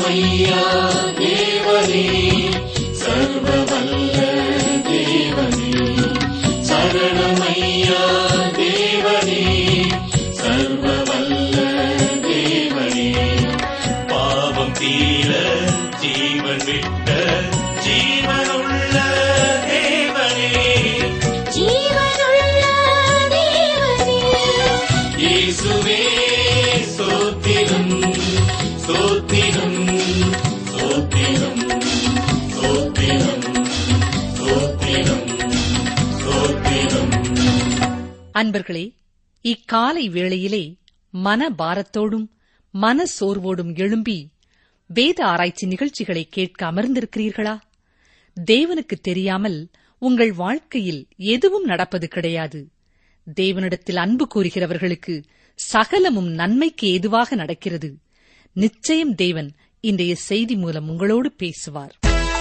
சரணமையா தேவனே சர்வ வல்ல தேவனே சரணமையா தேவனே சர்வ வல்ல தேவனே பாவம் தீர ஜீவன் விட்ட ஜீவனுள்ள தேவனே ஜீவனுள்ள தேவனே இயேசுவே சோத்திரம் சோத்திரம் சோத்திரம் சோத்திரம் சோத்திரம் சோத்திரம் அன்பர்களே இக்காலை வேளையிலே மன பாரத்தோடும் மன சோர்வோடும் எழும்பி வேத ஆராய்ச்சி நிகழ்ச்சிகளை கேட்க அமர்ந்திருக்கிறீர்களா தேவனுக்கு தெரியாமல் உங்கள் வாழ்க்கையில் எதுவும் நடப்பது கிடையாது தேவனிடத்தில் அன்பு கூறுகிறவர்களுக்கு சகலமும் நன்மைக்கு ஏதுவாக நடக்கிறது நிச்சயம் தேவன் இன்றைய செய்தி மூலம் உங்களோடு பேசுவார்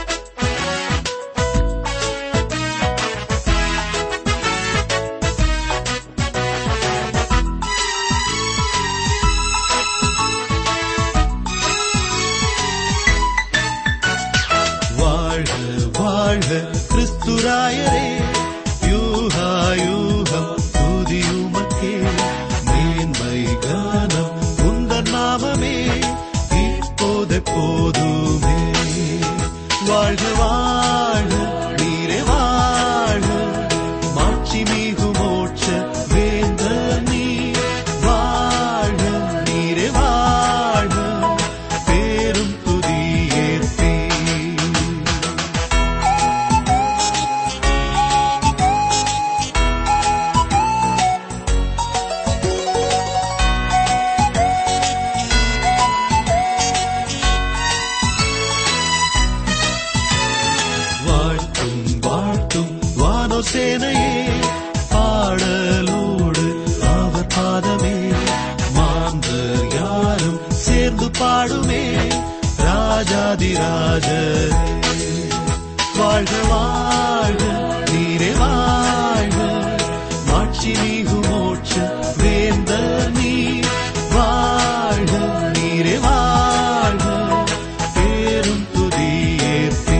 வாழ்க வாழ்க கிறிஸ்துராயரே யூகா யூகம் துதியுமக்கே மேன்மை கானம் உந்தன் நாமமே இப்போது போதுமே வாழ்க வாழ்க நீரே வாழ்க மாட்சி மிகு மோட்ச வேந்த நீ வாழ்க நீரே வாழ்க பேரும் துதியேற்பே வாழ்த்தும் வாழ்த்தும் வானோ சேனையே பாடலோடு அவர் பாதமே மாந்தர் யாரும் சேர்ந்து பாடுமே ராஜாதி ராஜரே வாழ்க வாழ்க நீரே வாழ்க மாட்சி மிகு மோட்ச வேந்த நீ வாழ்க நீரே வாழ்க பேரும் துதியேற்பே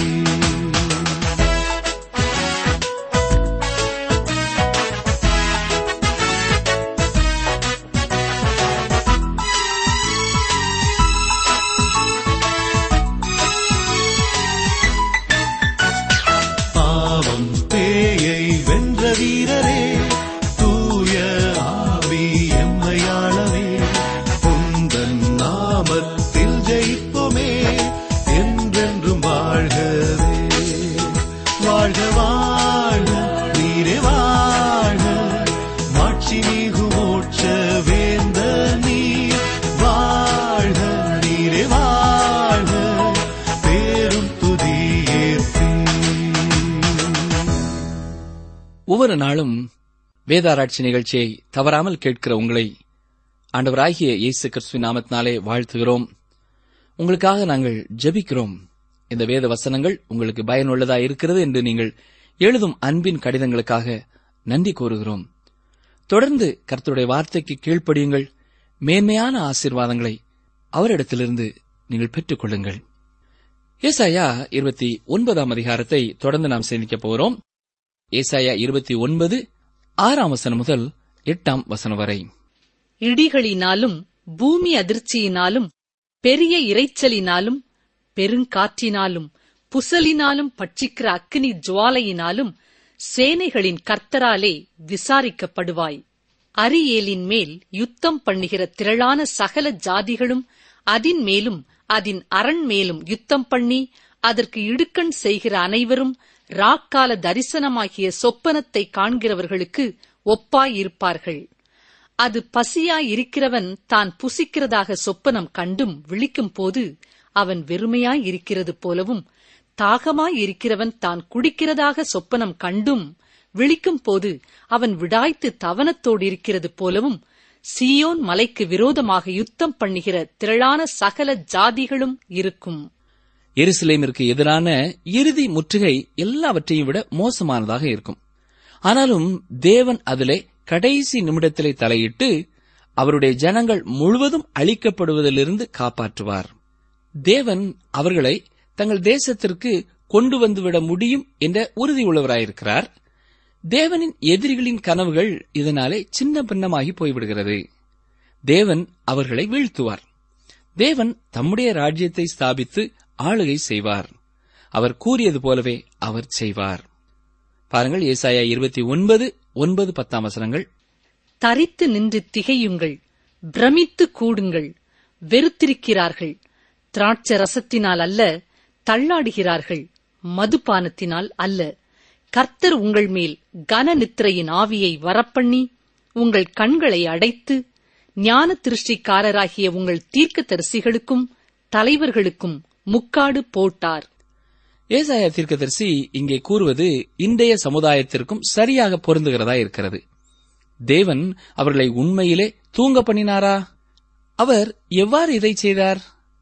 பாவம் பேயை வென்ற வீரரே தூய ஆவி எம்மையாளவே உந்தன் நாமத்தில் ஜெயிப்போமே என்றென்றும் வாழ்கவே வாழ்க வாழ்க நீரே வாழ்க மாட்சி மிகு மோட்ச வேந்த நீ வாழ்க நீரே வாழ்க பேரும் துதியேற்பே ஒவ்வொரு நாளும் வேதாராய்ச்சி நிகழ்ச்சியை தவறாமல் கேட்கிற உங்களை ஆண்டவராகிய இயேசு கிறிஸ்துவின் நாமத்தினாலே வாழ்த்துகிறோம் உங்களுக்காக நாங்கள் ஜெபிக்கிறோம் இந்த வேத வசனங்கள் உங்களுக்கு பயனுள்ளதா இருக்கிறது என்று நீங்கள் எழுதும் அன்பின் கடிதங்களுக்காக நன்றி கூறுகிறோம் தொடர்ந்து கர்த்தருடைய வார்த்தைக்கு கீழ்ப்படியுங்கள் மேன்மையான ஆசீர்வாதங்களை அவரிடத்திலிருந்து நீங்கள் பெற்றுக் கொள்ளுங்கள் ஏசாயா இருபத்தி ஒன்பதாம் அதிகாரத்தை தொடர்ந்து நாம் சிந்திக்கப் போகிறோம் ஏசாயா இருபத்தி ஒன்பது ஆறாம் வசனம் முதல் எட்டாம் வசனம் வரை இடிகளினாலும் பூமி அதிர்ச்சியினாலும் பெரிய இரைச்சலினாலும் பெருங்காற்றினாலும் புசலினாலும் பட்சிக்கிற அக்கினி ஜுவாலையினாலும் சேனைகளின் கர்த்தராலே விசாரிக்கப்படுவாய் அரியேலின் மேல் யுத்தம் பண்ணுகிற திரளான சகல ஜாதிகளும் அதின் மேலும் அதன் அரண் மேலும் யுத்தம் பண்ணி அதற்கு இடுக்கண் செய்கிற அனைவரும் ராக்கால தரிசனமாகிய சொப்பனத்தை காண்கிறவர்களுக்கு ஒப்பாயிருப்பார்கள் அது பசியாயிருக்கிறவன் தான் புசிக்கிறதாக சொப்பனம் கண்டும் விழிக்கும் போது அவன் வெறுமையாயிருக்கிறது போலவும் தாகமாயிருக்கிறவன் தான் குடிக்கிறதாக சொப்பனம் கண்டும் விழிக்கும் போது அவன் விடாய்த்து தவனத்தோடு இருக்கிறது போலவும் சீயோன் மலைக்கு விரோதமாக யுத்தம் பண்ணுகிற திரளான சகல ஜாதிகளும் இருக்கும் எருசலேமிற்கு எதிரான இறுதி முற்றுகை எல்லாவற்றையும் விட மோசமானதாக இருக்கும் ஆனாலும் தேவன் அதிலே கடைசி நிமிடத்திலே தலையிட்டு அவருடைய ஜனங்கள் முழுவதும் அழிக்கப்படுவதிலிருந்து காப்பாற்றுவார் தேவன் அவர்களை தங்கள் தேசத்திற்கு கொண்டு வந்துவிட முடியும் என்ற உறுதி உள்ளவராயிருக்கிறார் தேவனின் எதிரிகளின் கனவுகள் இதனாலே சின்ன பின்னமாகி போய்விடுகிறது தேவன் அவர்களை வீழ்த்துவார் தேவன் தம்முடைய ராஜ்யத்தை ஸ்தாபித்து ஆளுகை செய்வார் அவர் கூறியது போலவே அவர் செய்வார் பாருங்கள் ஏசாயா இருபத்தி ஒன்பது ஒன்பது பத்தாம் வசனங்கள் தரித்து நின்று திகையுங்கள் பிரமித்து கூடுங்கள் வெறுத்திருக்கிறார்கள் திராட்ச ரசத்தினால் அல்ல தள்ளாடுகிறார்கள் மதுபானத்தினால் அல்ல கர்த்தர் உங்கள் மேல் கன நித்திரையின் ஆவியை வரப்பண்ணி உங்கள் கண்களை அடைத்து ஞான திருஷ்டிக்காரராகிய உங்கள் தீர்க்கதரிசிகளுக்கும் தலைவர்களுக்கும் முக்காடு போட்டார் ஏசாயா தீர்க்கதரிசி இங்கே கூறுவது இன்றைய சமுதாயத்திற்கும் சரியாக பொருந்துகிறதா இருக்கிறது தேவன் அவர்களை உண்மையிலே தூங்க பண்ணினாரா அவர் எவ்வாறு இதை செய்தார்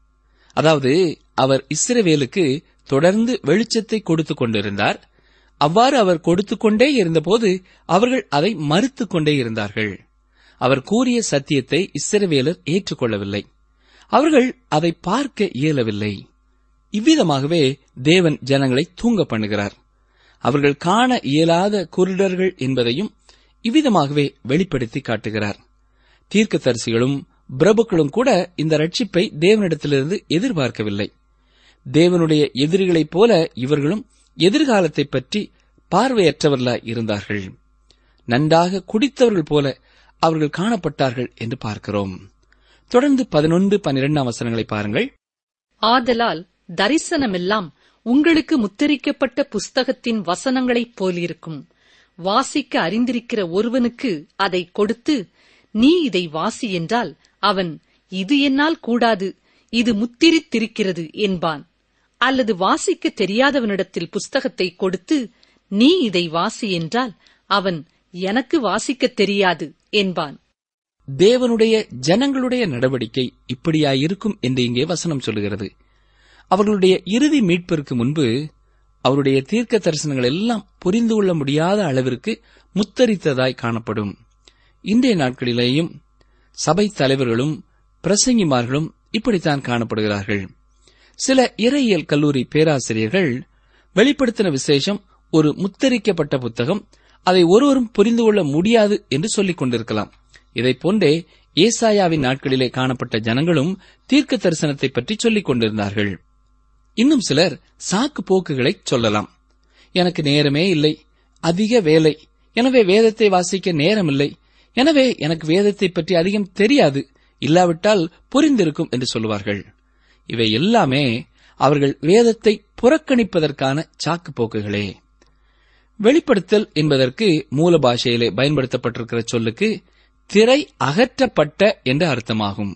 அதாவது அவர் இஸ்ரவேலுக்கு தொடர்ந்து வெளிச்சத்தை கொடுத்துக் கொண்டிருந்தார் அவ்வாறு அவர் கொடுத்துக் கொண்டே இருந்தபோது அவர்கள் அதை மறுத்துக் கொண்டே இருந்தார்கள் அவர் கூறிய சத்தியத்தை இஸ்ரவேலர் ஏற்றுக்கொள்ளவில்லை அவர்கள் அதை பார்க்க இயலவில்லை இவ்விதமாகவே தேவன் ஜனங்களை தூங்க பண்ணுகிறார் அவர்கள் காண இயலாத குருடர்கள் என்பதையும் இவ்விதமாகவே வெளிப்படுத்தி காட்டுகிறார் தீர்க்கதரிசிகளும் பிரபுக்களும் கூட இந்த ரட்சிப்பை தேவனிடத்திலிருந்து எதிர்பார்க்கவில்லை தேவனுடைய எதிரிகளைப் போல இவர்களும் எதிர்காலத்தைப் பற்றி பார்வையற்றவர்களாய் இருந்தார்கள் நன்றாக குடித்தவர்கள் போல அவர்கள் காணப்பட்டார்கள் என்று பார்க்கிறோம் தொடர்ந்து பதினொன்று பன்னிரெண்டாம் வசனங்களை பாருங்கள் ஆதலால் தரிசனமெல்லாம் உங்களுக்கு முத்திரிக்கப்பட்ட புஸ்தகத்தின் வசனங்களைப் போலிருக்கும் வாசிக்க அறிந்திருக்கிற ஒருவனுக்கு அதை கொடுத்து நீ இதை வாசி என்றால் அவன் இது என்னால் கூடாது இது முத்திரித்திருக்கிறது என்பான் அல்லது வாசிக்க தெரியாதவனிடத்தில் புஸ்தகத்தை கொடுத்து நீ இதை வாசி என்றால் அவன் எனக்கு வாசிக்கத் தெரியாது என்பான் தேவனுடைய ஜனங்களுடைய நடவடிக்கை இப்படியாயிருக்கும் என்று இங்கே வசனம் சொல்லுகிறது அவர்களுடைய இறுதி மீட்பிற்கு முன்பு அவருடைய தீர்க்க தரிசனங்கள் எல்லாம் புரிந்து கொள்ள முடியாத அளவிற்கு முத்தரித்ததாய் காணப்படும் இன்றைய நாட்களிலேயும் சபை தலைவர்களும் பிரசங்கிமார்களும் இப்படித்தான் காணப்படுகிறார்கள் சில இறையியல் கல்லூரி பேராசிரியர்கள் வெளிப்படுத்தின விசேஷம் ஒரு முத்தரிக்கப்பட்ட புத்தகம் அதை ஒருவரும் புரிந்து கொள்ள முடியாது என்று சொல்லிக் கொண்டிருக்கலாம் இதைப் போன்றே ஏசாயாவின் நாட்களிலே காணப்பட்ட ஜனங்களும் தீர்க்க தரிசனத்தை பற்றி சொல்லிக் கொண்டிருந்தார்கள் இன்னும் சிலர் சாக்கு போக்குகளை சொல்லலாம் எனக்கு நேரமே இல்லை அதிக வேலை எனவே வேதத்தை வாசிக்க நேரமில்லை எனவே எனக்கு வேதத்தை பற்றி அதிகம் தெரியாது இல்லாவிட்டால் புரிந்திருக்கும் என்று சொல்லுவார்கள் இவை எல்லாமே அவர்கள் வேதத்தை புறக்கணிப்பதற்கான சாக்கு போக்குகளே வெளிப்படுத்தல் என்பதற்கு மூல பாஷையிலே பயன்படுத்தப்பட்டிருக்கிற சொல்லுக்கு திரை அகற்றப்பட்ட என்ற அர்த்தமாகும்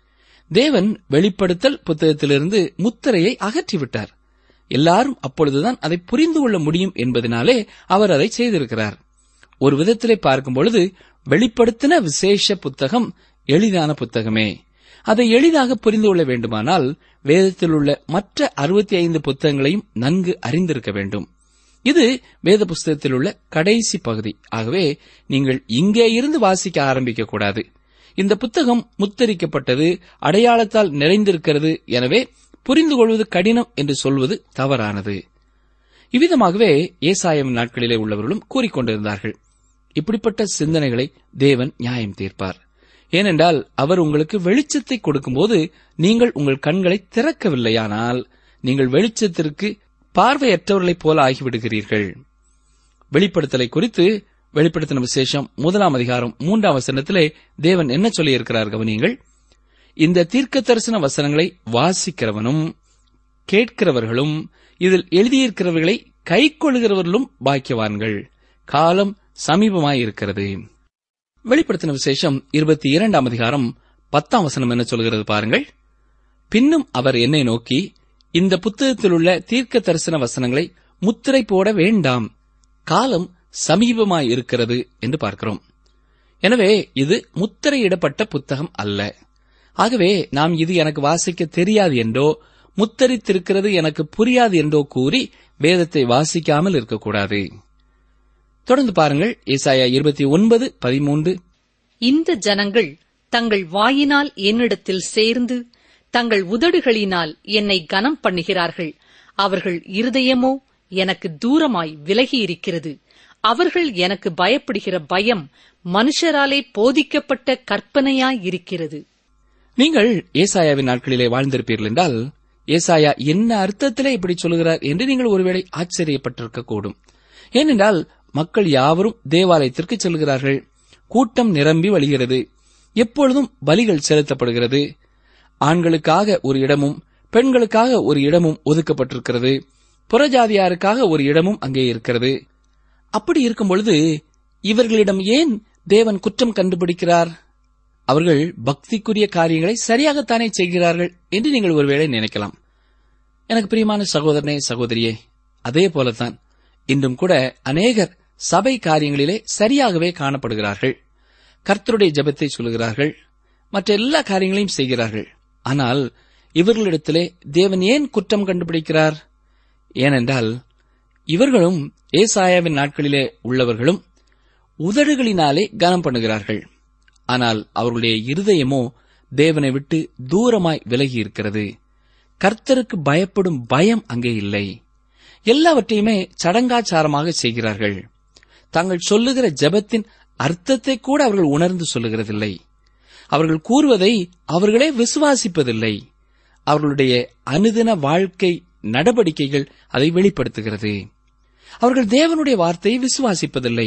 தேவன் வெளிப்படுத்தல் புத்தகத்திலிருந்து முத்திரையை அகற்றிவிட்டார் எல்லாரும் அப்பொழுதுதான் அதை புரிந்து கொள்ள முடியும் என்பதனாலே அவர் அதை செய்திருக்கிறார் ஒரு விதத்திலே பார்க்கும் பொழுது வெளிப்படுத்தின விசேஷ புத்தகம் எளிதான புத்தகமே அதை எளிதாக புரிந்து கொள்ள வேண்டுமானால் வேதத்தில் உள்ள மற்ற அறுபத்தி ஐந்து புத்தகங்களையும் நன்கு அறிந்திருக்க வேண்டும் இது வேத புஸ்தகத்தில் உள்ள கடைசி பகுதி ஆகவே நீங்கள் இங்கே இருந்து வாசிக்க ஆரம்பிக்க கூடாது இந்த புத்தகம் முத்தரிக்கப்பட்டது அடையாளத்தால் நிறைந்திருக்கிறது எனவே புரிந்து கொள்வது கடினம் என்று சொல்வது தவறானது இவ்விதமாகவே ஏசாயம் நாட்களிலே உள்ளவர்களும் கூறிக்கொண்டிருந்தார்கள் இப்படிப்பட்ட சிந்தனைகளை தேவன் நியாயம் தீர்ப்பார் ஏனென்றால் அவர் உங்களுக்கு வெளிச்சத்தை கொடுக்கும்போது நீங்கள் உங்கள் கண்களை திறக்கவில்லையானால் நீங்கள் வெளிச்சத்திற்கு பார்வையற்றவர்களைப் போல ஆகிவிடுகிறீர்கள் வெளிப்படுத்தலை குறித்து வெளிப்படுத்தின விசேஷம் முதலாம் அதிகாரம் மூன்றாம் வசனத்திலே தேவன் என்ன சொல்லியிருக்கிறார் கவனியுங்கள் இந்த தீர்க்க தரிசன வசனங்களை வாசிக்கிறவனும் கேட்கிறவர்களும் இதில் எழுதியிருக்கிறவர்களை கைக்கொள்கிறவர்களும் பாக்கியவான்கள் காலம் சமீபமாயிருக்கிறது வெளிப்படுத்தின விசேஷம் இருபத்தி இரண்டாம் அதிகாரம் பத்தாம் வசனம் என்ன சொல்கிறது பாருங்கள் பின்னும் அவர் என்னை நோக்கி இந்த புத்தகத்தில் உள்ள தீர்க்க தரிசன வசனங்களை முத்திரை போட வேண்டாம் காலம் சமீபமாய் இருக்கிறது என்று பார்க்கிறோம் எனவே இது முத்திரையிடப்பட்ட புத்தகம் அல்ல ஆகவே நாம் இது எனக்கு வாசிக்க தெரியாது என்றோ முத்தரித்திருக்கிறது எனக்கு புரியாது என்றோ கூறி வேதத்தை வாசிக்காமல் இருக்கக்கூடாது தொடர்ந்து பாருங்கள் ஏசாயா இருபத்தி ஒன்பது பதிமூன்று இந்த ஜனங்கள் தங்கள் வாயினால் என்னிடத்தில் சேர்ந்து தங்கள் உதடுகளினால் என்னை கனம் பண்ணுகிறார்கள் அவர்கள் இருதயமோ எனக்கு தூரமாய் விலகியிருக்கிறது அவர்கள் எனக்கு பயப்படுகிற பயம் மனுஷராலே போதிக்கப்பட்ட கற்பனையாயிருக்கிறது நீங்கள் ஏசாயாவின் நாட்களிலே வாழ்ந்திருப்பீர்கள் என்றால் ஏசாயா என்ன அர்த்தத்திலே இப்படி சொல்லுகிறார் என்று நீங்கள் ஒருவேளை ஆச்சரியப்பட்டிருக்க கூடும் ஏனென்றால் மக்கள் யாவரும் தேவாலயத்திற்கு செல்கிறார்கள் கூட்டம் நிரம்பி வழிகிறது எப்பொழுதும் பலிகள் செலுத்தப்படுகிறது ஆண்களுக்காக ஒரு இடமும் பெண்களுக்காக ஒரு இடமும் ஒதுக்கப்பட்டிருக்கிறது புறஜாதியாருக்காக ஒரு இடமும் அங்கே இருக்கிறது அப்படி இருக்கும் பொழுது இவர்களிடம் ஏன் தேவன் குற்றம் கண்டுபிடிக்கிறார் அவர்கள் பக்திக்குரிய காரியங்களை சரியாகத்தானே செய்கிறார்கள் என்று நீங்கள் ஒருவேளை நினைக்கலாம் எனக்கு பிரியமான சகோதரனே சகோதரியே அதே போலத்தான் இன்றும் கூட அநேகர் சபை காரியங்களிலே சரியாகவே காணப்படுகிறார்கள் கர்த்தருடைய ஜெபத்தை சொல்லுகிறார்கள் மற்ற எல்லா காரியங்களையும் செய்கிறார்கள் ஆனால் இவர்களிடத்திலே தேவன் ஏன் குற்றம் கண்டுபிடிக்கிறார் ஏனென்றால் இவர்களும் ஏசாயாவின் நாட்களிலே உள்ளவர்களும் உதடுகளினாலே கனம் பண்ணுகிறார்கள் ஆனால் அவர்களுடைய இருதயமோ தேவனை விட்டு தூரமாய் விலகி இருக்கிறது கர்த்தருக்கு பயப்படும் பயம் அங்கே இல்லை எல்லாவற்றையுமே சடங்காச்சாரமாக செய்கிறார்கள் தாங்கள் சொல்லுகிற ஜெபத்தின் அர்த்தத்தை கூட அவர்கள் உணர்ந்து சொல்லுகிறதில்லை அவர்கள் கூறுவதை அவர்களே விசுவாசிப்பதில்லை அவர்களுடைய அனுதின வாழ்க்கை நடவடிக்கைகள் அதை வெளிப்படுத்துகிறது அவர்கள் தேவனுடைய வார்த்தையை விசுவாசிப்பதில்லை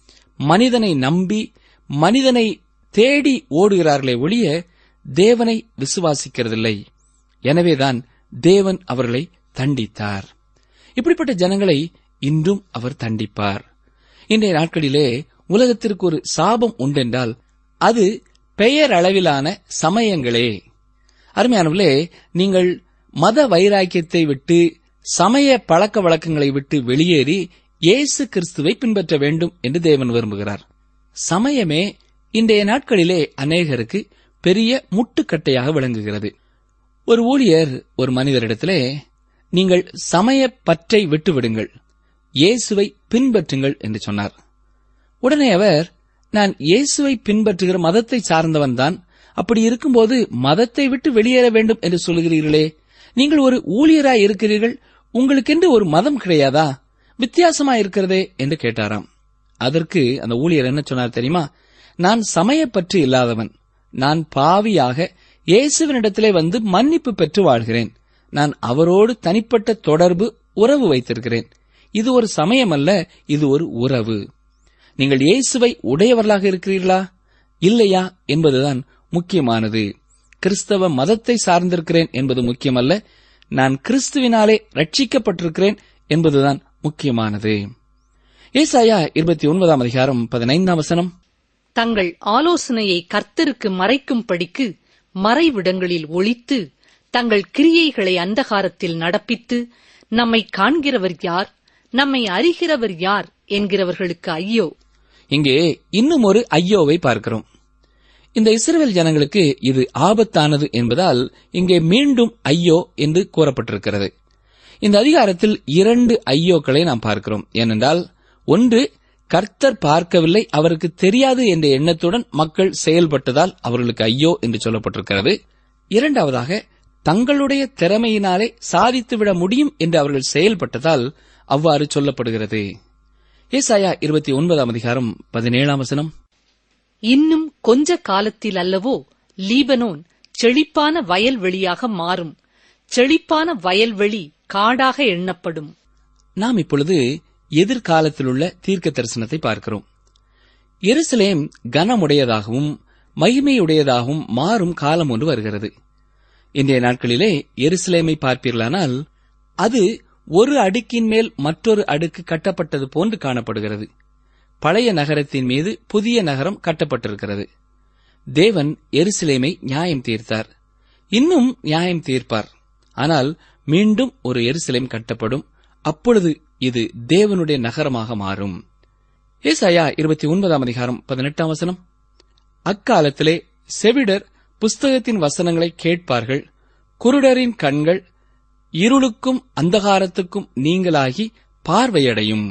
மனிதனை நம்பி மனிதனை தேடி ஓடுகிறார்களே ஒழிய தேவனை விசுவாசிக்கிறதில்லை எனவேதான் தேவன் அவர்களை தண்டித்தார் இப்படிப்பட்ட ஜனங்களை இன்றும் அவர் தண்டிப்பார் இன்றைய நாட்களிலே உலகத்திற்கு ஒரு சாபம் உண்டென்றால் அது பெயர் அளவிலான சமயங்களே அருமையானவர்களே நீங்கள் மத வைராக்கியத்தை விட்டு சமய பழக்க வழக்கங்களை விட்டு வெளியேறி இயேசு கிறிஸ்துவை பின்பற்ற வேண்டும் என்று தேவன் விரும்புகிறார் சமயமே இன்றைய நாட்களிலே அநேகருக்கு பெரிய முட்டுக்கட்டையாக விளங்குகிறது ஒரு ஊழியர் ஒரு மனிதரிடத்திலே நீங்கள் சமய பற்றை விட்டுவிடுங்கள் இயேசுவை பின்பற்றுங்கள் என்று சொன்னார் உடனே அவர் நான் இயேசுவை பின்பற்றுகிற மதத்தை சார்ந்தவன்தான் அப்படி இருக்கும்போது மதத்தை விட்டு வெளியேற வேண்டும் என்று சொல்லுகிறீர்களே நீங்கள் ஒரு ஊழியராய் இருக்கிறீர்கள் உங்களுக்கென்று ஒரு மதம் கிடையாதா வித்தியாசமா இருக்கிறதே என்று கேட்டாராம் அதற்கு அந்த ஊழியர் என்ன சொன்னார் தெரியுமா நான் சமயப்பற்று இல்லாதவன் நான் பாவியாக இயேசுவினிடத்திலே வந்து மன்னிப்பு பெற்று வாழ்கிறேன் நான் அவரோடு தனிப்பட்ட தொடர்பு உறவு வைத்திருக்கிறேன் இது ஒரு சமயம் அல்ல இது ஒரு உறவு நீங்கள் இயேசுவை உடையவர்களாக இருக்கிறீர்களா இல்லையா என்பதுதான் முக்கியமானது கிறிஸ்தவ மதத்தை சார்ந்திருக்கிறேன் என்பது முக்கியமல்ல நான் கிறிஸ்துவினாலே ரட்சிக்கப்பட்டிருக்கிறேன் என்பதுதான் முக்கியமானது ஏசாயா இருபத்தி ஒன்பதாம் அதிகாரம் பதினைந்தாம் வசனம் தங்கள் ஆலோசனையை கர்த்தருக்கு மறைக்கும்படிக்கு மறைவிடங்களில் ஒளித்து தங்கள் கிரியைகளை அந்தகாரத்தில் நடப்பித்து நம்மை காண்கிறவர் யார் நம்மை அறிகிறவர் யார் என்கிறவர்களுக்கு ஐயோ இங்கே இன்னும் ஒரு ஐயோவை பார்க்கிறோம் இந்த இஸ்ரவேல் ஜனங்களுக்கு இது ஆபத்தானது என்பதால் இங்கே மீண்டும் ஐயோ என்று கூறப்பட்டிருக்கிறது இந்த அதிகாரத்தில் இரண்டு ஐயோக்களை நாம் பார்க்கிறோம் ஏனென்றால் ஒன்று கர்த்தர் பார்க்கவில்லை அவருக்கு தெரியாது என்ற எண்ணத்துடன் மக்கள் செயல்பட்டதால் அவர்களுக்கு ஐயோ என்று சொல்லப்பட்டிருக்கிறது இரண்டாவதாக தங்களுடைய திறமையினாலே சாதித்துவிட முடியும் என்று அவர்கள் செயல்பட்டதால் அவ்வாறு சொல்லப்படுகிறது ஏசாயா இருபத்தி ஒன்பதாம் அதிகாரம் பதினேழாம் வசனம் இன்னும் கொஞ்ச காலத்தில் அல்லவோ லீபனோன் செழிப்பான வயல்வெளியாக மாறும் செழிப்பான வயல்வெளி காடாக எண்ணப்படும் நாம் இப்பொழுது எதிர்காலத்திலுள்ள தீர்க்க தரிசனத்தை பார்க்கிறோம் எருசலேம் கனமுடையதாகவும் மகிமையுடையதாகவும் மாறும் காலம் ஒன்று வருகிறது இன்றைய நாட்களிலே எருசலேமை பார்ப்பீர்களானால் அது ஒரு அடுக்கின் மேல் மற்றொரு அடுக்கு கட்டப்பட்டது போன்று காணப்படுகிறது பழைய நகரத்தின் மீது புதிய நகரம் கட்டப்பட்டிருக்கிறது தேவன் எருசலேமை நியாயம் தீர்த்தார் இன்னும் நியாயம் தீர்ப்பார் ஆனால் மீண்டும் ஒரு எருசலேம் கட்டப்படும் அப்பொழுது இது தேவனுடைய நகரமாக மாறும் ஏசாயா இருபத்தி ஒன்பதாம் அதிகாரம் பதினெட்டாம் வசனம் அக்காலத்திலே செவிடர் புஸ்தகத்தின் வசனங்களை கேட்பார்கள் குருடரின் கண்கள் இருளுக்கும் அந்தகாரத்துக்கும் நீங்களாகி பார்வையடையும்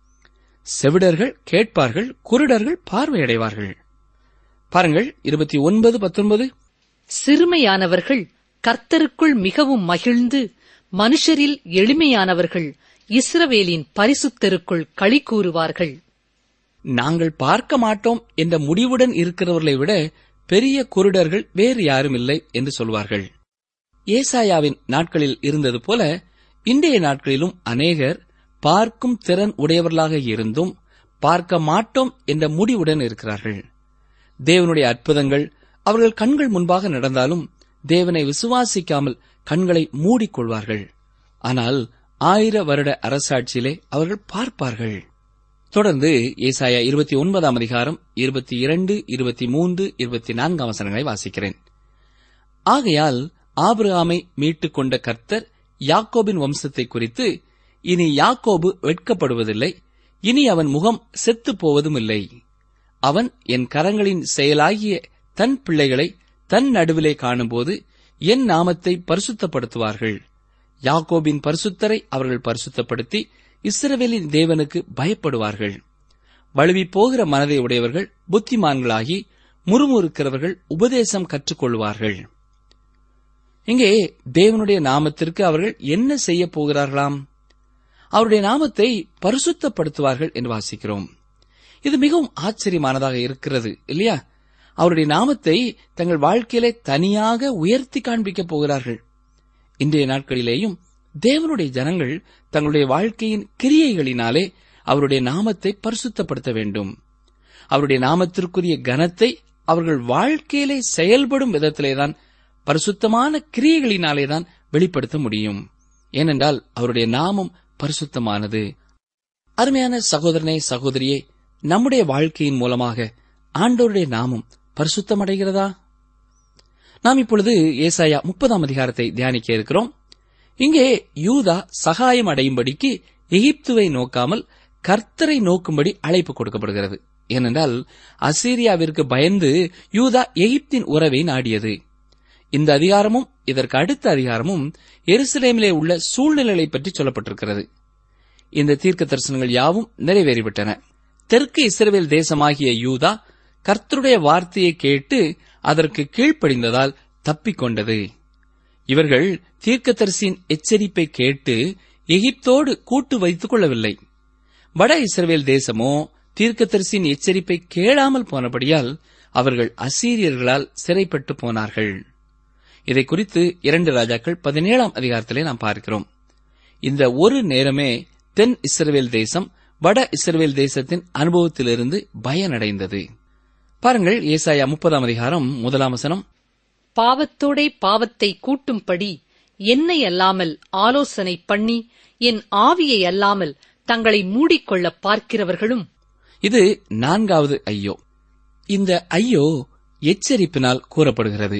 செவிடர்கள் கேட்பார்கள் குருடர்கள் பார்வையடைவார்கள் பாருங்கள் இருபத்தி ஒன்பது பத்தொன்பது சிறுமையானவர்கள் கர்த்தருக்குள் மிகவும் மகிழ்ந்து மனுஷரில் எளிமையானவர்கள் இஸ்ரவேலின் பரிசுத்தருக்குள் களி கூறுவார்கள் நாங்கள் பார்க்க மாட்டோம் என்ற முடிவுடன் இருக்கிறவர்களை விட பெரிய குருடர்கள் வேறு யாரும் இல்லை என்று சொல்வார்கள் ஏசாயாவின் நாட்களில் இருந்தது போல இன்றைய நாட்களிலும் அநேகர் பார்க்கும் திறன் உடையவர்களாக இருந்தும் பார்க்க மாட்டோம் என்ற முடிவுடன் இருக்கிறார்கள் தேவனுடைய அற்புதங்கள் அவர்கள் கண்கள் முன்பாக நடந்தாலும் தேவனை விசுவாசிக்காமல் கண்களை மூடிக்கொள்வார்கள் ஆனால் ஆயிர வருட அரசாட்சியிலே அவர்கள் பார்ப்பார்கள் தொடர்ந்து ஏசாயா இருபத்தி ஒன்பதாம் அதிகாரம் இருபத்தி இரண்டு இருபத்தி மூன்று இருபத்தி நான்காம் வசனங்களை வாசிக்கிறேன் ஆகையால் ஆபிரகாமை மீட்டுக் கொண்ட கர்த்தர் யாக்கோபின் வம்சத்தை குறித்து இனி யாக்கோபு வெட்கப்படுவதில்லை இனி அவன் முகம் செத்துப் போவதும் இல்லை அவன் என் கரங்களின் செயலாகிய தன் பிள்ளைகளை தன் நடுவிலே காணும்போது என் நாமத்தை பரிசுத்தப்படுத்துவார்கள் யாக்கோபின் பரிசுத்தரை அவர்கள் பரிசுத்தப்படுத்தி இஸ்ரவேலின் தேவனுக்கு பயப்படுவார்கள் வழுவி போகிற மனதை உடையவர்கள் புத்திமான்களாகி முறுமுறுக்கிறவர்கள் உபதேசம் கற்றுக்கொள்வார்கள் இங்கே தேவனுடைய நாமத்திற்கு அவர்கள் என்ன செய்ய போகிறார்களாம் அவருடைய நாமத்தை பரிசுத்தப்படுத்துவார்கள் என்று வாசிக்கிறோம் இது மிகவும் ஆச்சரியமானதாக இருக்கிறது இல்லையா அவருடைய நாமத்தை தங்கள் வாழ்க்கையிலே தனியாக உயர்த்தி காண்பிக்கப் போகிறார்கள் இன்றைய நாட்களிலேயும் தேவனுடைய ஜனங்கள் தங்களுடைய வாழ்க்கையின் கிரியைகளினாலே அவருடைய நாமத்தை பரிசுத்தப்படுத்த வேண்டும் அவருடைய நாமத்திற்குரிய கனத்தை அவர்கள் வாழ்க்கையிலே செயல்படும் விதத்திலேதான் பரிசுத்தமான கிரியைகளினாலேதான் வெளிப்படுத்த முடியும் ஏனென்றால் அவருடைய நாமம் பரிசுத்தமானது அருமையான சகோதரனே சகோதரியே நம்முடைய வாழ்க்கையின் மூலமாக ஆண்டோருடைய நாமம் பரிசுத்தமடைகிறதா நாம் இப்பொழுது ஏசாயா முப்பதாம் அதிகாரத்தை தியானிக்க இருக்கிறோம் இங்கே யூதா சகாயம் அடையும்படிக்கு எகிப்துவை நோக்காமல் கர்த்தரை நோக்கும்படி அழைப்பு கொடுக்கப்படுகிறது ஏனென்றால் அசீரியாவிற்கு பயந்து யூதா எகிப்தின் உறவை நாடியது இந்த அதிகாரமும் இதற்கு அடுத்த அதிகாரமும் எருசலேமிலே உள்ள சூழ்நிலைகளை பற்றி சொல்லப்பட்டிருக்கிறது இந்த தீர்க்க தரிசனங்கள் யாவும் நிறைவேறிவிட்டன தெற்கு இஸ்ரவேல் தேசமாகிய யூதா கர்த்தருடைய வார்த்தையை கேட்டு அதற்கு கீழ்ப்படிந்ததால் தப்பிக்கொண்டது இவர்கள் தீர்க்கதரிசியின் எச்சரிப்பை கேட்டு எகிப்தோடு கூட்டு வைத்துக் கொள்ளவில்லை வட இஸ்ரவேல் தேசமோ தீர்க்கதரிசியின் எச்சரிப்பை கேளாமல் போனபடியால் அவர்கள் அசீரியர்களால் சிறைப்பட்டு போனார்கள் இதை குறித்து இரண்டு ராஜாக்கள் பதினேழாம் அதிகாரத்திலே நாம் பார்க்கிறோம் இந்த ஒரு நேரமே தென் இஸ்ரவேல் தேசம் வட இஸ்ரவேல் தேசத்தின் அனுபவத்திலிருந்து பயனடைந்தது பாருங்கள் ஏசாயா முப்பதாம் அதிகாரம் முதலாம் வசனம் பாவத்தோடே பாவத்தை கூட்டும்படி என்னை அல்லாமல் ஆலோசனை பண்ணி என் ஆவியை அல்லாமல் தங்களை மூடிக்கொள்ள பார்க்கிறவர்களும் இது நான்காவது ஐயோ இந்த ஐயோ எச்சரிப்பினால் கூறப்படுகிறது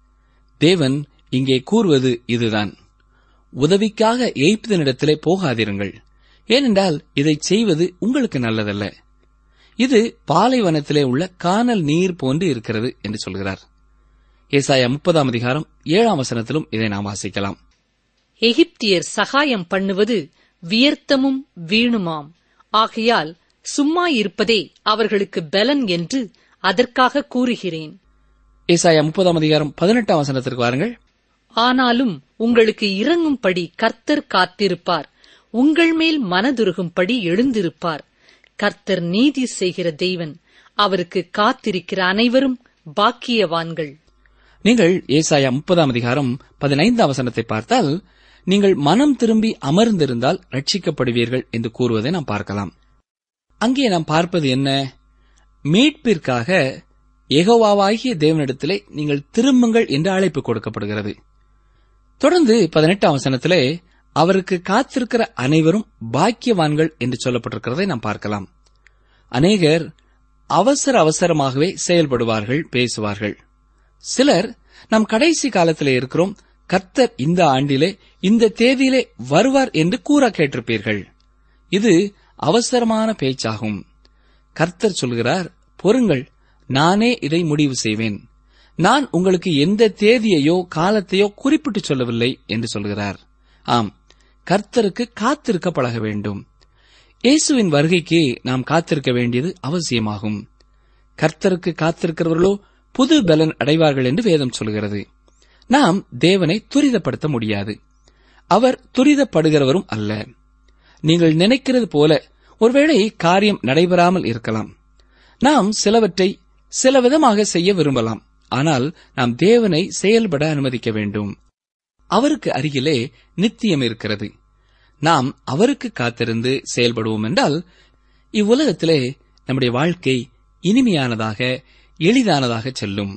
தேவன் இங்கே கூறுவது இதுதான் உதவிக்காக எய்ப்தனிடத்திலே போகாதிருங்கள் ஏனென்றால் இதை செய்வது உங்களுக்கு நல்லதல்ல இது பாலைவனத்திலே உள்ள கானல் நீர் போன்று இருக்கிறது என்று சொல்கிறார் ஏசாயா முப்பதாம் அதிகாரம் ஏழாம் வசனத்திலும் இதை நாம் வாசிக்கலாம் எகிப்தியர் சகாயம் பண்ணுவது வியர்த்தமும் வீணுமாம் ஆகையால் சும்மா இருப்பதே அவர்களுக்கு பலன் என்று அதற்காக கூறுகிறேன் ஏசாயா முப்பதாம் அதிகாரம் பதினெட்டாம் வசனத்திற்கு வாருங்கள் ஆனாலும் உங்களுக்கு இறங்கும்படி கர்த்தர் காத்திருப்பார் உங்கள் மேல் மனதுருகும்படி எழுந்திருப்பார் கர்த்தர் நீதி செய்கிற தெய்வன் அவருக்கு காத்திருக்கிற அனைவரும் பாக்கியவான்கள் நீங்கள் ஏசாயா முப்பதாம் அதிகாரம் பதினைந்தாம் வசனத்தை பார்த்தால் நீங்கள் மனம் திரும்பி அமர்ந்திருந்தால் ரட்சிக்கப்படுவீர்கள் என்று கூறுவதை நாம் பார்க்கலாம் அங்கே நாம் பார்ப்பது என்ன மீட்பிற்காக எகோவாவாகிய தேவனிடத்திலே நீங்கள் திரும்புங்கள் என்று அழைப்பு கொடுக்கப்படுகிறது தொடர்ந்து பதினெட்டாம் வசனத்திலே அவருக்கு காத்திருக்கிற அனைவரும் பாக்கியவான்கள் என்று சொல்லப்பட்டிருக்கிறதை நாம் பார்க்கலாம் அநேகர் அவசர அவசரமாகவே செயல்படுவார்கள் பேசுவார்கள் சிலர் நம் கடைசி காலத்திலே இருக்கிறோம் கர்த்தர் இந்த ஆண்டிலே இந்த தேதியிலே வருவார் என்று கூற கேட்டிருப்பீர்கள் இது அவசரமான பேச்சாகும் கர்த்தர் சொல்கிறார் பொறுங்கள் நானே இதை முடிவு செய்வேன் நான் உங்களுக்கு எந்த தேதியையோ காலத்தையோ குறிப்பிட்டு சொல்லவில்லை என்று சொல்கிறார் ஆம் கர்த்தருக்கு காத்திருக்க பழக வேண்டும் இயேசுவின் வருகைக்கு நாம் காத்திருக்க வேண்டியது அவசியமாகும் கர்த்தருக்கு காத்திருக்கிறவர்களோ புது பலன் அடைவார்கள் என்று வேதம் சொல்கிறது நாம் தேவனை துரிதப்படுத்த முடியாது அவர் துரிதப்படுகிறவரும் அல்ல நீங்கள் நினைக்கிறது போல ஒருவேளை காரியம் நடைபெறாமல் இருக்கலாம் நாம் சிலவற்றை சில விதமாக செய்ய விரும்பலாம் ஆனால் நாம் தேவனை செயல்பட அனுமதிக்க வேண்டும் அவருக்கு அருகிலே நித்தியம் இருக்கிறது நாம் அவருக்கு காத்திருந்து செயல்படுவோம் என்றால் இவ்வுலகத்திலே நம்முடைய வாழ்க்கை இனிமையானதாக எளிதானதாக செல்லும்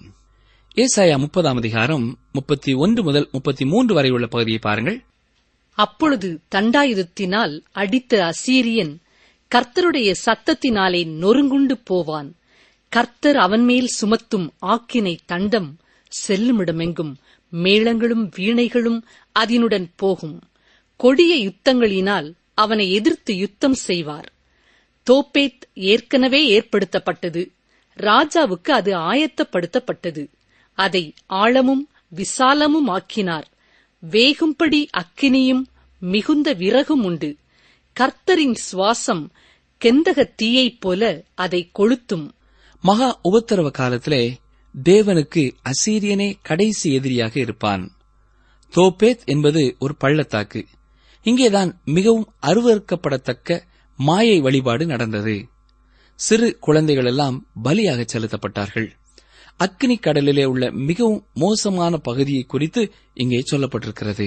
ஏசாயா முப்பதாம் அதிகாரம் முப்பத்தி ஒன்று முதல் முப்பத்தி மூன்று வரை உள்ள பகுதியை பாருங்கள் அப்பொழுது தண்டாயுதத்தினால் அடித்த அசீரியன் கர்த்தருடைய சத்தத்தினாலே நொறுங்குண்டு போவான் கர்த்தர் அவன் மேல் சுமத்தும் ஆக்கினை தண்டம் செல்லுமிடமெங்கும் மேளங்களும் வீணைகளும் அதனுடன் போகும் கொடிய யுத்தங்களினால் அவனை எதிர்த்து யுத்தம் செய்வார் தோப்பேத் ஏற்கனவே ஏற்படுத்தப்பட்டது ராஜாவுக்கு அது ஆயத்தப்படுத்தப்பட்டது அதை ஆழமும் விசாலமும் ஆக்கினார் வேகும்படி அக்கினியும் மிகுந்த விறகும் உண்டு கர்த்தரின் சுவாசம் கெந்தகத் தீயைப் போல அதை கொளுத்தும் மகா உபத்திரவ காலத்திலே தேவனுக்கு அசீரியனே கடைசி எதிரியாக இருப்பான் தோப்பேத் என்பது ஒரு பள்ளத்தாக்கு இங்கேதான் மிகவும் அருவறுக்கப்படத்தக்க மாயை வழிபாடு நடந்தது சிறு குழந்தைகள் எல்லாம் பலியாக செலுத்தப்பட்டார்கள் அக்னி கடலிலே உள்ள மிகவும் மோசமான பகுதியை குறித்து இங்கே சொல்லப்பட்டிருக்கிறது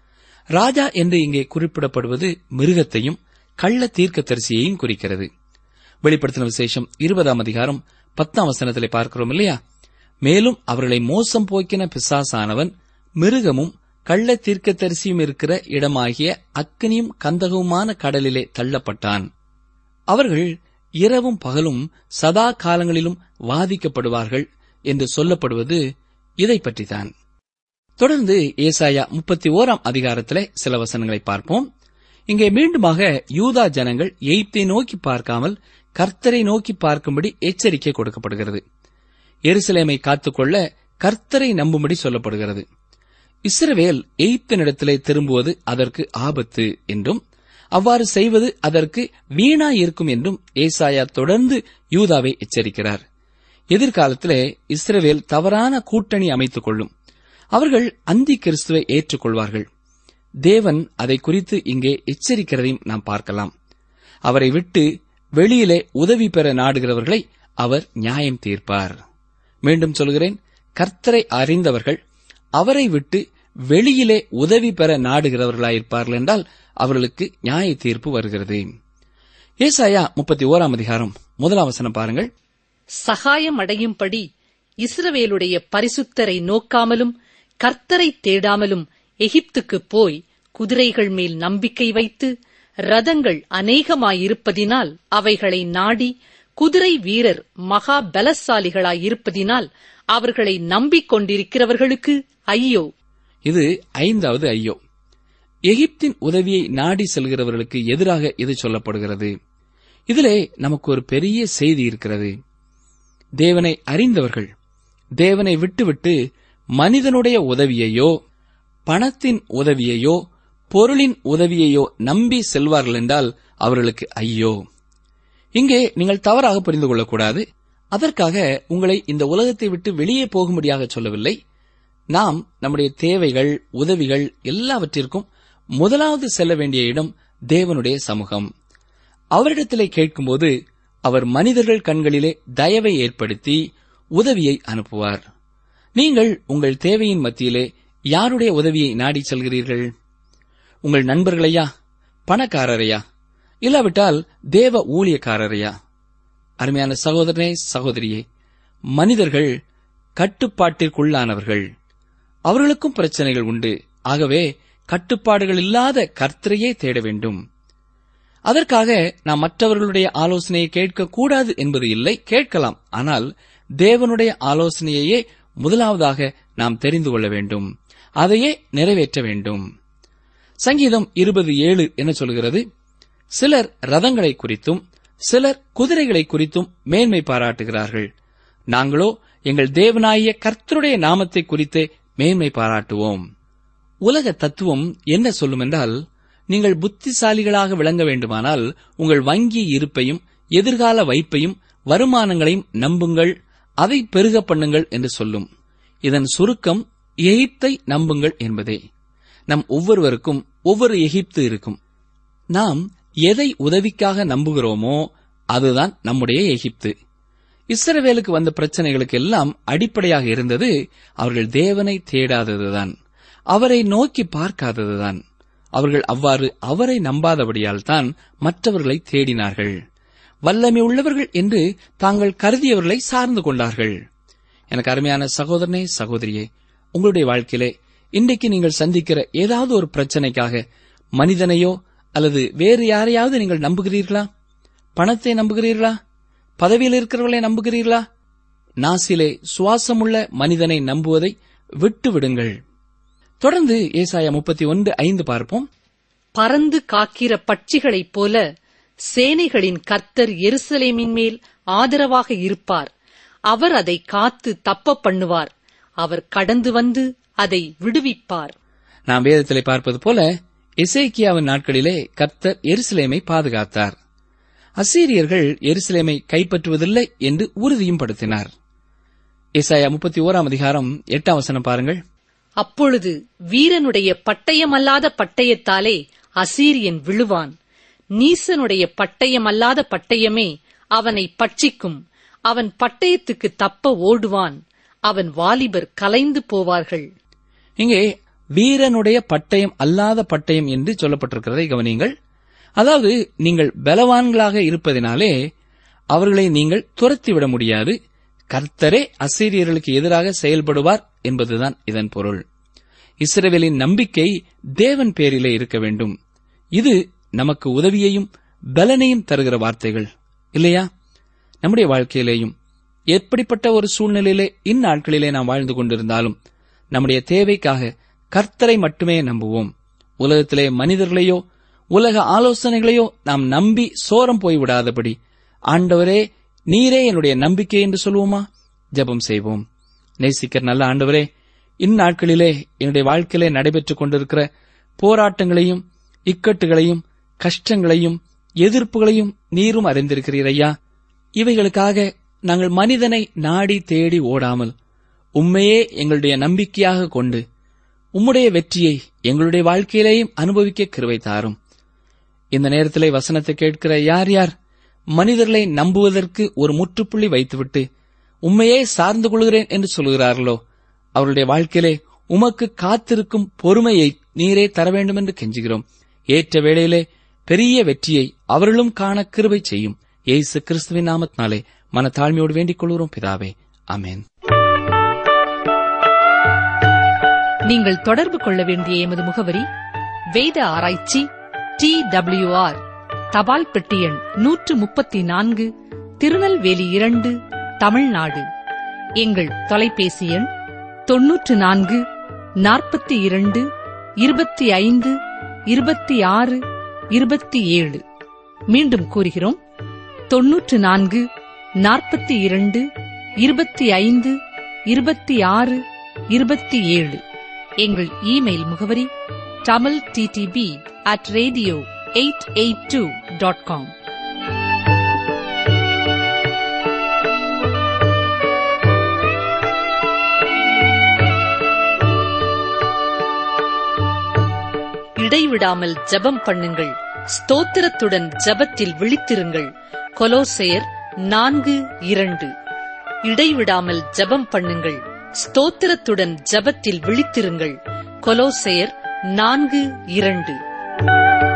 ராஜா என்று இங்கே குறிப்பிடப்படுவது மிருகத்தையும் கள்ள தீர்க்கதரிசியையும் குறிக்கிறது வெளிப்படுத்தின விசேஷம் இருபதாம் அதிகாரம் பத்தாம் வசனத்திலே பார்க்கிறோம் இல்லையா மேலும் அவர்களை மோசம் போக்கின பிசாசானவன் மிருகமும் கள்ள தீர்க்கதரிசியும் இருக்கிற இடமாகிய அக்னியும் கந்தகவுமான கடலிலே தள்ளப்பட்டான் அவர்கள் இரவும் பகலும் சதா காலங்களிலும் வாதிக்கப்படுவார்கள் என்று சொல்லப்படுவது இதை பற்றித்தான் தொடர்ந்து ஏசாயா முப்பத்தி ஓராம் அதிகாரத்திலே சில வசனங்களை பார்ப்போம் இங்கே மீண்டுமாக யூதா ஜனங்கள் எய்ப்தை நோக்கி பார்க்காமல் கர்த்தரை நோக்கி பார்க்கும்படி எச்சரிக்கை கொடுக்கப்படுகிறது எருசலேமை காத்துக்கொள்ள கர்த்தரை நம்பும்படி சொல்லப்படுகிறது இஸ்ரவேல் எய்ப்தினிடத்திலே திரும்புவது அதற்கு ஆபத்து என்றும் அவ்வாறு செய்வது அதற்கு வீணாயிருக்கும் என்றும் ஏசாயா தொடர்ந்து யூதாவை எச்சரிக்கிறார் எதிர்காலத்திலே இஸ்ரவேல் தவறான கூட்டணி அமைத்துக் கொள்ளும் அவர்கள் அந்தி கிறிஸ்துவை ஏற்றுக்கொள்வார்கள் தேவன் அதை குறித்து இங்கே எச்சரிக்கிறதையும் நாம் பார்க்கலாம் அவரை விட்டு வெளியிலே உதவி பெற நாடுகிறவர்களை அவர் நியாயம் தீர்ப்பார் மீண்டும் சொல்கிறேன் கர்த்தரை அறிந்தவர்கள் அவரை விட்டு வெளியிலே உதவி பெற நாடுகிறவர்களாயிருப்பார்கள் என்றால் அவர்களுக்கு நியாய தீர்ப்பு வருகிறது ஏசாயா முப்பத்தி ஓராம் அதிகாரம் முதலாம் வசனம் பாருங்கள் சகாயம் அடையும்படி இஸ்ரவேலுடைய பரிசுத்தரை நோக்காமலும் கர்த்தரை தேடாமலும் எகிப்துக்கு போய் குதிரைகள் மேல் நம்பிக்கை வைத்து ரதங்கள் அநேகமாயிருப்பதினால் அவைகளை நாடி குதிரை வீரர் மகா பலசாலிகளாயிருப்பதினால் அவர்களை நம்பிக் கொண்டிருக்கிறவர்களுக்கு ஐயோ இது ஐந்தாவது ஐயோ எகிப்தின் உதவியை நாடி செல்கிறவர்களுக்கு எதிராக இது சொல்லப்படுகிறது இதிலே நமக்கு ஒரு பெரிய செய்தி இருக்கிறது தேவனை அறிந்தவர்கள் தேவனை விட்டுவிட்டு மனிதனுடைய உதவியையோ பணத்தின் உதவியையோ பொருளின் உதவியையோ நம்பி செல்வார்கள் என்றால் அவர்களுக்கு ஐயோ இங்கே நீங்கள் தவறாக புரிந்து கொள்ளக்கூடாது அதற்காக உங்களை இந்த உலகத்தை விட்டு வெளியே போகும்படியாக சொல்லவில்லை நாம் நம்முடைய தேவைகள் உதவிகள் எல்லாவற்றிற்கும் முதலாவது செல்ல வேண்டிய இடம் தேவனுடைய சமூகம் அவரிடத்திலே கேட்கும்போது அவர் மனிதர்கள் கண்களிலே தயவை ஏற்படுத்தி உதவியை அனுப்புவார் நீங்கள் உங்கள் தேவையின் மத்தியிலே யாருடைய உதவியை நாடி செல்கிறீர்கள் உங்கள் நண்பர்களையா பணக்காரரையா இல்லாவிட்டால் தேவ ஊழியக்காரரையா அருமையான சகோதரனே சகோதரியே மனிதர்கள் கட்டுப்பாட்டிற்குள்ளானவர்கள் அவர்களுக்கும் பிரச்சனைகள் உண்டு ஆகவே கட்டுப்பாடுகள் இல்லாத கர்த்தரையே தேட வேண்டும் அதற்காக நாம் மற்றவர்களுடைய ஆலோசனையை கேட்கக்கூடாது என்பது இல்லை கேட்கலாம் ஆனால் தேவனுடைய ஆலோசனையையே முதலாவதாக நாம் தெரிந்து கொள்ள வேண்டும் அதையே நிறைவேற்ற வேண்டும் சங்கீதம் இருபது ஏழு என்ன சொல்கிறது சிலர் ரதங்களை குறித்தும் சிலர் குதிரைகளை குறித்தும் மேன்மை பாராட்டுகிறார்கள் நாங்களோ எங்கள் தேவனாகிய கர்த்தருடைய நாமத்தை குறித்தே மேன்மை பாராட்டுவோம் உலக தத்துவம் என்ன சொல்லும் என்றால் நீங்கள் புத்திசாலிகளாக விளங்க வேண்டுமானால் உங்கள் வங்கி இருப்பையும் எதிர்கால வைப்பையும் வருமானங்களையும் நம்புங்கள் அதை பெருக பண்ணுங்கள் என்று சொல்லும் இதன் சுருக்கம் எகிப்தை நம்புங்கள் என்பதே நம் ஒவ்வொருவருக்கும் ஒவ்வொரு எகிப்து இருக்கும் நாம் எதை உதவிக்காக நம்புகிறோமோ அதுதான் நம்முடைய எகிப்து இஸ்ரவேலுக்கு வந்த பிரச்சனைகளுக்கு எல்லாம் அடிப்படையாக இருந்தது அவர்கள் தேவனை தேடாததுதான் அவரை நோக்கி பார்க்காததுதான் அவர்கள் அவ்வாறு அவரை நம்பாதபடியால் தான் மற்றவர்களை தேடினார்கள் வல்லமை உள்ளவர்கள் என்று தாங்கள் கருதியவர்களை சார்ந்து கொண்டார்கள் எனக்கு அருமையான சகோதரனே சகோதரியே உங்களுடைய வாழ்க்கையிலே இன்றைக்கு நீங்கள் சந்திக்கிற ஏதாவது ஒரு பிரச்சனைக்காக மனிதனையோ அல்லது வேறு யாரையாவது நீங்கள் நம்புகிறீர்களா பணத்தை நம்புகிறீர்களா பதவியில் இருக்கிறவர்களை நம்புகிறீர்களா நாசிலே சுவாசமுள்ள மனிதனை நம்புவதை விட்டு விடுங்கள் தொடர்ந்து ஏசாயா முப்பத்தி ஒன்று ஐந்து பார்ப்போம் பறந்து காக்கிற பட்சிகளைப் போல சேனைகளின் கர்த்தர் எருசலேமின் மேல் ஆதரவாக இருப்பார் அவர் அதை காத்து தப்ப பண்ணுவார் அவர் கடந்து வந்து அதை விடுவிப்பார் நாம் வேதத்திலே பார்ப்பது போல எசேக்கியாவின் நாட்களிலே கர்த்தர் எருசலேமை பாதுகாத்தார் அசீரியர்கள் எருசலேமை கைப்பற்றுவதில்லை என்று உறுதியும் படுத்தினார் ஏசாயா முப்பத்தி ஓராம் அதிகாரம் எட்டாம் வசனம் பாருங்கள் அப்பொழுது வீரனுடைய பட்டயமல்லாத பட்டயத்தாலே அசீரியன் விழுவான் நீசனுடைய பட்டயமல்லாத பட்டயமே அவனை பட்சிக்கும் அவன் பட்டயத்துக்கு தப்ப ஓடுவான் அவன் வாலிபர் கலைந்து போவார்கள் இங்கே வீரனுடைய பட்டயம் அல்லாத பட்டயம் என்று சொல்லப்பட்டிருக்கிறதை கவனியுங்கள் அதாவது நீங்கள் பலவான்களாக இருப்பதினாலே அவர்களை நீங்கள் துரத்திவிட முடியாது கர்த்தரே அசீரியர்களுக்கு எதிராக செயல்படுவார் என்பதுதான் இதன் பொருள் இஸ்ரவேலின் நம்பிக்கை தேவன் பேரிலே இருக்க வேண்டும் இது நமக்கு உதவியையும் பலனையும் தருகிற வார்த்தைகள் இல்லையா நம்முடைய வாழ்க்கையிலேயும் எப்படிப்பட்ட ஒரு சூழ்நிலையிலே இந்நாட்களிலே நாம் வாழ்ந்து கொண்டிருந்தாலும் நம்முடைய தேவைக்காக கர்த்தரை மட்டுமே நம்புவோம் உலகத்திலே மனிதர்களையோ உலக ஆலோசனைகளையோ நாம் நம்பி சோரம் போய்விடாதபடி ஆண்டவரே நீரே என்னுடைய நம்பிக்கை என்று சொல்வோமா ஜெபம் செய்வோம் நேசிக்கிற நல்ல ஆண்டவரே இந்நாட்களிலே என்னுடைய வாழ்க்கையிலே நடைபெற்றுக் கொண்டிருக்கிற போராட்டங்களையும் இக்கட்டுகளையும் கஷ்டங்களையும் எதிர்ப்புகளையும் நீரும் அறிந்திருக்கிறீர் ஐயா இவைகளுக்காக நாங்கள் மனிதனை நாடி தேடி ஓடாமல் உண்மையே எங்களுடைய நம்பிக்கையாக கொண்டு உம்முடைய வெற்றியை எங்களுடைய வாழ்க்கையிலேயும் அனுபவிக்க கிருவை தாரும் இந்த நேரத்திலே வசனத்தை கேட்கிற யார் யார் மனிதர்களை நம்புவதற்கு ஒரு முற்றுப்புள்ளி வைத்துவிட்டு உண்மையே சார்ந்து கொள்கிறேன் என்று சொல்கிறார்களோ அவருடைய வாழ்க்கையிலே உமக்கு காத்திருக்கும் பொறுமையை நீரே தர வேண்டும் என்று கெஞ்சுகிறோம் ஏற்ற வேளையிலே பெரிய வெற்றியை அவர்களும் காண கிருபை செய்யும் ஏசு கிறிஸ்துவின் நாமத்தினாலே மனத்தாழ்மையோடு வேண்டிக் கொள்கிறோம் பிதாவே ஆமென் நீங்கள் தொடர்பு கொள்ள வேண்டிய எமது முகவரி வேத ஆராய்ச்சி டி ஆர் தபால் பெட்டி எண் நூற்று முப்பத்தி நான்கு திருநெல்வேலி இரண்டு தமிழ்நாடு எங்கள் தொலைபேசி எண் தொன்னூற்று நான்கு நாற்பத்தி இரண்டு இருபத்தி ஐந்து இருபத்தி ஆறு இருபத்தி ஏழு மீண்டும் கூறுகிறோம் தொன்னூற்று நான்கு நாற்பத்தி இரண்டு இருபத்தி ஐந்து இருபத்தி ஆறு இருபத்தி ஏழு எங்கள் இமெயில் முகவரி Tamil DTP at radio eight eight two dot com இடைவிடாமல் ஜெபம் பண்ணுங்கள் ஸ்தோத்திரத்துடன் ஜெபத்தில் விழித்திருங்கள் கொலோசேயர் நான்கு இரண்டு இடைவிடாமல் ஜெபம் பண்ணுங்கள் ஸ்தோத்திரத்துடன் ஜெபத்தில் விழித்திருங்கள் கொலோசேயர் நான்கு இரண்டு